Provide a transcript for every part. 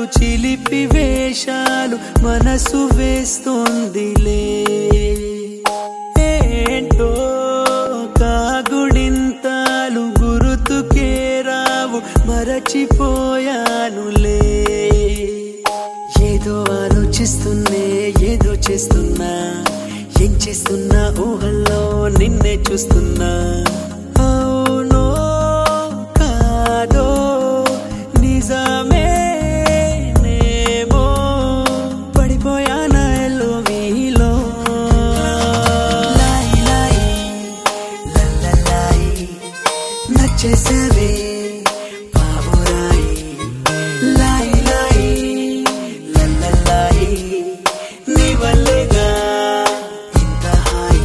చిలిపి వేషాలు మనసు వేస్తోందిలే ఏంటో కాగుడింతాలు గురుతుకే రావు మరచిపోయానులే ఏదో ఆలోచిస్తున్నే ఏదో చేస్తున్నా ఏం చేస్తున్నా ఊహల్లో నిన్నే చూస్తున్నా అవునో కాదో నిజమేనేమో పడిపోయానా ఎల్లో మీలో లాయి లాయి లల్లలాయి నచ్చేసావే బాబురాయి లాయి లాయి లల్లలాయి నీ వల్లేగా ఇంత హాయి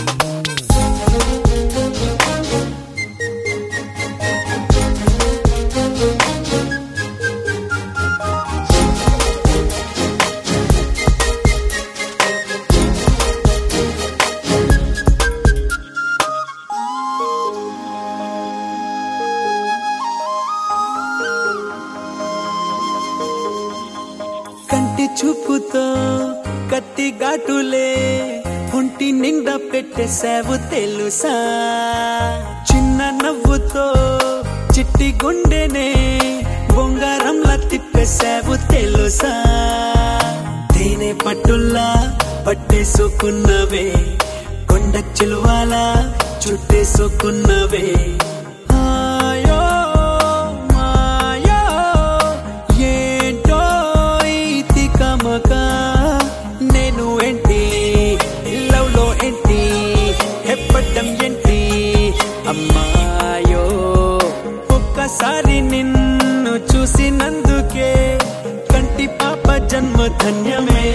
కంటి చూపుతో కత్తి ఘాటులే ఒంటి నిండా పెట్టేశావు తెలుసా చిన్న నవ్వుతో చిట్టి గుండెనే బొంగారంలా తిప్పేశావు తెలుసా తేనె పట్టుల్లా పట్టేసుకున్నవే కొండ చిలువాలా చుట్టేసుకున్నవే ఆయో మాయో ఏంటో ఈ తికమక నేను ఏంటి లవ్ లో ఏంటి ఎప్పటం ఏంటి అమ్మాయో ఒక్కసారి నిన్ను చూసినందుకే కంటి పాప జన్మ ధన్యమే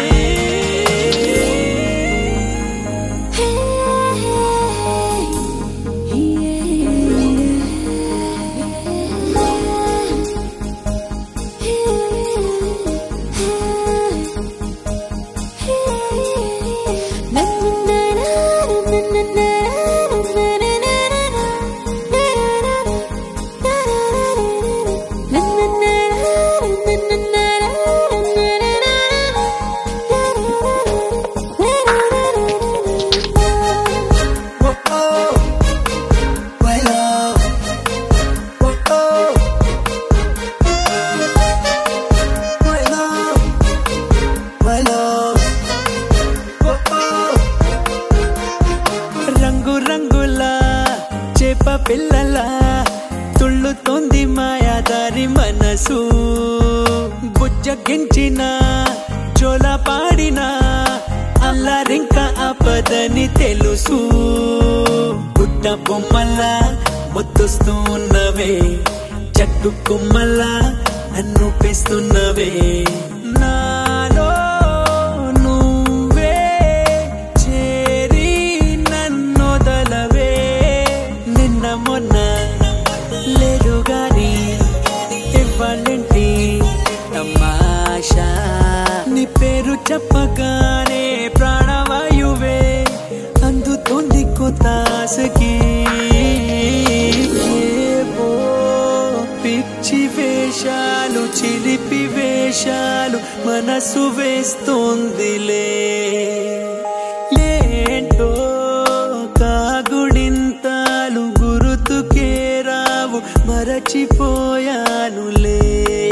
Oh, oh, my love. Oh, oh, my love, my love. Oh, oh. రంగు రంగుల చేప పిల్లల తుళ్ళుతోంది మాయాదారి మనసు బుజ్జగించిన చోల పాడిన అల్లరింక ఆపదని తెలుసు గుడ్డ బొమ్మల్లా ముద్దొస్తూ ఉన్నవే చెట్టు కొమ్మల్లా నన్ను పెస్తున్నవే నాలో నువ్వే చేరి నన్నొదలవే నిన్న మొన్న లేదు గాని ఇవ్వాలంటి తమాషా నీ పేరు చెప్పగానే ప్రాణవాయువే అందుతోంది కొత్తాసకి ఏవో పిచ్చి వేషాలు చిలిపి వేషాలు మనసు వేస్తోందిలే ఏంటో కాగుడింతాలు గురుతుకే రావు మరచిపోయానులే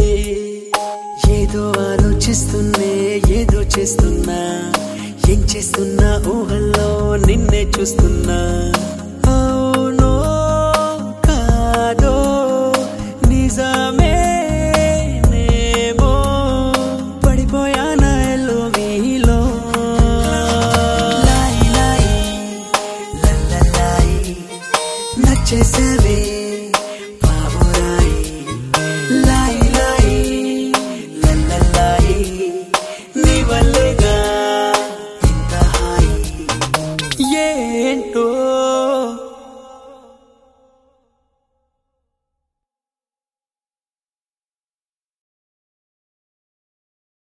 ఏదో ఆలోచిస్తున్నే ఏదో చేస్తున్నా ఏం చేస్తున్నా ఊహల్లో నిన్నే చూస్తున్నా అవునో కాదో నిజమేనేమో పడిపోయానా ఎల్లో మీలో లాయి లాయి లల్లలాయి నచ్చేసావే